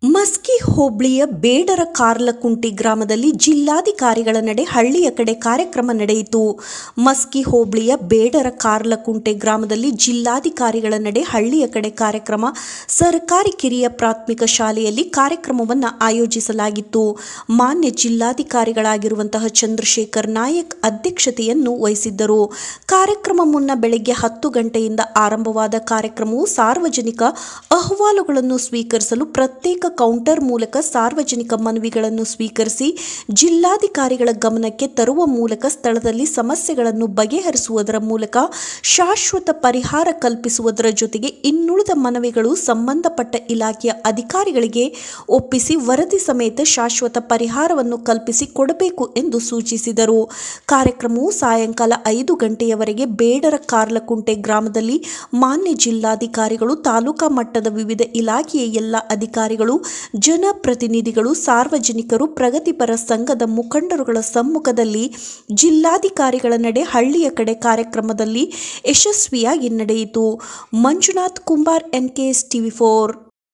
ಮಸ್ಕಿ ಹೋಬಳಿಯ ಬೇಡರ ಕಾರ್ಲಕುಂಟಿ ಗ್ರಾಮದಲ್ಲಿ ಜಿಲ್ಲಾಧಿಕಾರಿಗಳ ನಡೆ ಹಳ್ಳಿಯ ಕಡೆ ಕಾರ್ಯಕ್ರಮ ನಡೆಯಿತು ಮಸ್ಕಿ ಹೋಬಳಿಯ ಬೇಡರ ಕಾರ್ಲಕುಂಟೆ ಗ್ರಾಮದಲ್ಲಿ ಜಿಲ್ಲಾಧಿಕಾರಿಗಳ ನಡೆ ಹಳ್ಳಿಯ ಕಡೆ ಕಾರ್ಯಕ್ರಮ ಸರ್ಕಾರಿ ಕಿರಿಯ ಪ್ರಾಥಮಿಕ ಶಾಲೆಯಲ್ಲಿ ಕಾರ್ಯಕ್ರಮವನ್ನು ಆಯೋಜಿಸಲಾಗಿತ್ತು ಮಾನ್ಯ ಜಿಲ್ಲಾಧಿಕಾರಿಗಳಾಗಿರುವಂತಹ ಚಂದ್ರಶೇಖರ್ ನಾಯಕ್ ಅಧ್ಯಕ್ಷತೆಯನ್ನು ವಹಿಸಿದ್ದರು ಕಾರ್ಯಕ್ರಮ ಮುನ್ನ ಬೆಳಗ್ಗೆ ಹತ್ತು ಗಂಟೆಯಿಂದ ಆರಂಭವಾದ ಕಾರ್ಯಕ್ರಮವು ಸಾರ್ವಜನಿಕ ಅಹವಾಲುಗಳನ್ನು ಸ್ವೀಕರಿಸಲು ಪ್ರತ್ಯೇಕ ಕೌಂಟರ್ ಮೂಲಕ ಸಾರ್ವಜನಿಕ ಮನವಿಗಳನ್ನು ಸ್ವೀಕರಿಸಿ ಜಿಲ್ಲಾಧಿಕಾರಿಗಳ ಗಮನಕ್ಕೆ ತರುವ ಮೂಲಕ ಸ್ಥಳದಲ್ಲಿ ಸಮಸ್ಯೆಗಳನ್ನು ಬಗೆಹರಿಸುವುದರ ಮೂಲಕ ಶಾಶ್ವತ ಪರಿಹಾರ ಕಲ್ಪಿಸುವುದರ ಜೊತೆಗೆ ಇನ್ನುಳಿದ ಮನವಿಗಳು ಸಂಬಂಧಪಟ್ಟ ಇಲಾಖೆಯ ಅಧಿಕಾರಿಗಳಿಗೆ ಒಪ್ಪಿಸಿ ವರದಿ ಸಮೇತ ಶಾಶ್ವತ ಪರಿಹಾರವನ್ನು ಕಲ್ಪಿಸಿ ಕೊಡಬೇಕು ಎಂದು ಸೂಚಿಸಿದರು ಕಾರ್ಯಕ್ರಮವು ಸಾಯಂಕಾಲ ಐದು ಗಂಟೆಯವರೆಗೆ ಬೇಡರ ಕಾರ್ಲಕುಂಟೆ ಗ್ರಾಮದಲ್ಲಿ ಮಾನ್ಯ ಜಿಲ್ಲಾಧಿಕಾರಿಗಳು ತಾಲೂಕಾ ಮಟ್ಟದ ವಿವಿಧ ಇಲಾಖೆಯ ಎಲ್ಲ ಅಧಿಕಾರಿಗಳು ಜನಪ್ರತಿನಿಧಿಗಳು ಸಾರ್ವಜನಿಕರು ಪ್ರಗತಿಪರ ಸಂಘದ ಮುಖಂಡರುಗಳ ಸಮ್ಮುಖದಲ್ಲಿ ಜಿಲ್ಲಾಧಿಕಾರಿಗಳ ನಡೆ ಹಳ್ಳಿಯ ಕಡೆ ಕಾರ್ಯಕ್ರಮದಲ್ಲಿ ಯಶಸ್ವಿಯಾಗಿ ನಡೆಯಿತು Manjunath Kumbar NKS TV four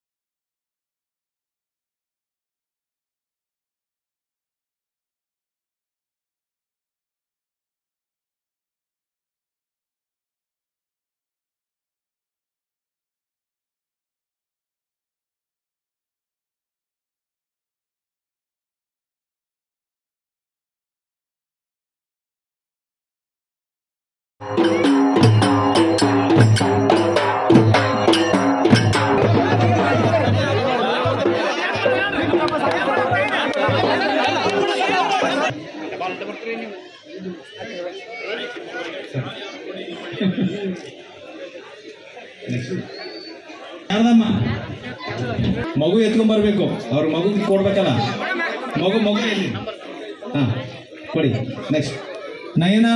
ಯಾರ್ದಮ್ಮ ಮಗು ಎತ್ಕೊಂಡ್ ಬರ್ಬೇಕು ಅವ್ರ ಮಗು ಕೊಡ್ಬೇಕಲ್ಲ ಮಗು ಮಗು ಎಲ್ಲಿ ಹಾ ಕೊಡಿ ನೆಕ್ಸ್ಟ್ ನಯನ